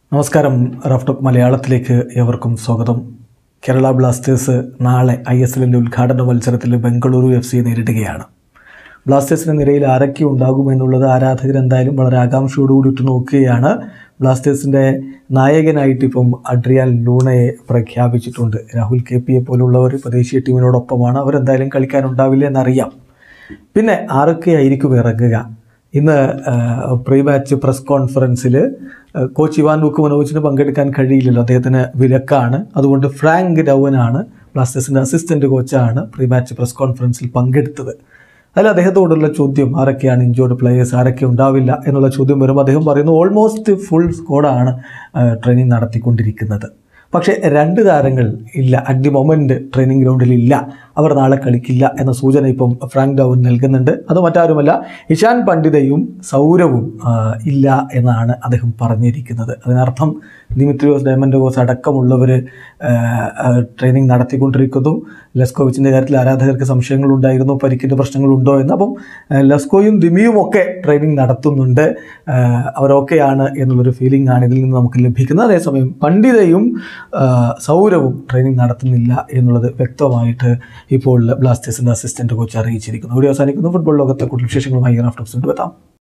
നമസ്കാരം റഫ്ടോക്ക് മലയാളത്തിലേക്ക് ഏവർക്കും സ്വാഗതം കേരള ബ്ലാസ്റ്റേഴ്സ് നാളെ ഐ എസ് എല്ലിൻ്റെ ഉദ്ഘാടന മത്സരത്തിൽ ബംഗളൂരു എഫ് സിയെ നേരിടുകയാണ് ബ്ലാസ്റ്റേഴ്സിന് നിരയിൽ ആരൊക്കെ ഉണ്ടാകുമെന്നുള്ളത് ആരാധകർ എന്തായാലും വളരെ ആകാംക്ഷയോടുകൂടി ഇട്ട് നോക്കുകയാണ് ബ്ലാസ്റ്റേഴ്സിൻ്റെ നായകനായിട്ട് ഇപ്പം അഡ്രിയാൻ ലൂണയെ പ്രഖ്യാപിച്ചിട്ടുണ്ട് രാഹുൽ കെ പിയെ പോലുള്ളവർ ഇപ്പോൾ ദേശീയ ടീമിനോടൊപ്പമാണ് അവരെന്തായാലും കളിക്കാനുണ്ടാവില്ല എന്നറിയാം പിന്നെ ആരൊക്കെയായിരിക്കും ഇറങ്ങുക ഇന്ന് പ്രീ മാച്ച് പ്രസ് കോൺഫറൻസിൽ കോച്ച് ഇവാൻ വുക്കുമനോവിച്ചിന് പങ്കെടുക്കാൻ കഴിയില്ലല്ലോ അദ്ദേഹത്തിന് വിലക്കാണ് അതുകൊണ്ട് ഫ്രാങ്ക് ഡൗവനാണ് ബ്ലാസ്റ്റേഴ്സിൻ്റെ അസിസ്റ്റൻറ്റ് കോച്ചാണ് പ്രീ മാച്ച് പ്രസ് കോൺഫറൻസിൽ പങ്കെടുത്തത് അതിൽ അദ്ദേഹത്തോടുള്ള ചോദ്യം ആരൊക്കെയാണ് ഇഞ്ചോർഡ് പ്ലേയേഴ്സ് ആരൊക്കെ ഉണ്ടാവില്ല എന്നുള്ള ചോദ്യം വരുമ്പോൾ അദ്ദേഹം പറയുന്നു ഓൾമോസ്റ്റ് ഫുൾ സ്ക്വാഡാണ് ട്രെയിനിങ് നടത്തിക്കൊണ്ടിരിക്കുന്നത് പക്ഷേ രണ്ട് താരങ്ങൾ ഇല്ല അറ്റ് ദി മൊമെൻ്റ് ട്രെയിനിങ് ഗ്രൗണ്ടിൽ ഇല്ല അവർ നാളെ കളിക്കില്ല എന്ന സൂചന ഇപ്പം ഫ്രാങ്ക് ഡൗൻ നൽകുന്നുണ്ട് അത് മറ്റാരുമല്ല ഇഷാൻ പണ്ഡിതയും സൗരവും ആ, ഇല്ല എന്നാണ് അദ്ദേഹം പറഞ്ഞിരിക്കുന്നത് അതിനർത്ഥം ദിമിത്രിയോസ് ഡയമൻഡോസ് അടക്കമുള്ളവർ ട്രെയിനിങ് നടത്തിക്കൊണ്ടിരിക്കുന്നു ലെസ്കോവിച്ചിൻ്റെ കാര്യത്തിൽ ആരാധകർക്ക് സംശയങ്ങളുണ്ടായിരുന്നു പരിക്കിൻ്റെ പ്രശ്നങ്ങളുണ്ടോ എന്ന് അപ്പം ആ, ലെസ്കോയും ദിമിയും ഒക്കെ ട്രെയിനിങ് നടത്തുന്നുണ്ട് ആ, അവരൊക്കെയാണ് എന്നുള്ളൊരു ഫീലിംഗ് ആണ് ഇതിൽ നിന്ന് നമുക്ക് ലഭിക്കുന്നത് അതേസമയം പണ്ഡിതയും ആ, സൗരവും ട്രെയിനിങ് നടത്തുന്നില്ല എന്നുള്ളത് വ്യക്തമായിട്ട് ഇപ്പോൾ ബ്ലാസ്റ്റേഴ്സിൻ്റെ അസിസ്റ്റന്റ് കോച്ച് അറിയിച്ചിരിക്കുന്നു വീഡിയോ അവസാനിക്കുന്നു ഫുട്ബോൾ ലോകത്തെ കൂടുതൽ വിശേഷങ്ങളുമായി റാഫ്റ്റോക്സ് എത്താം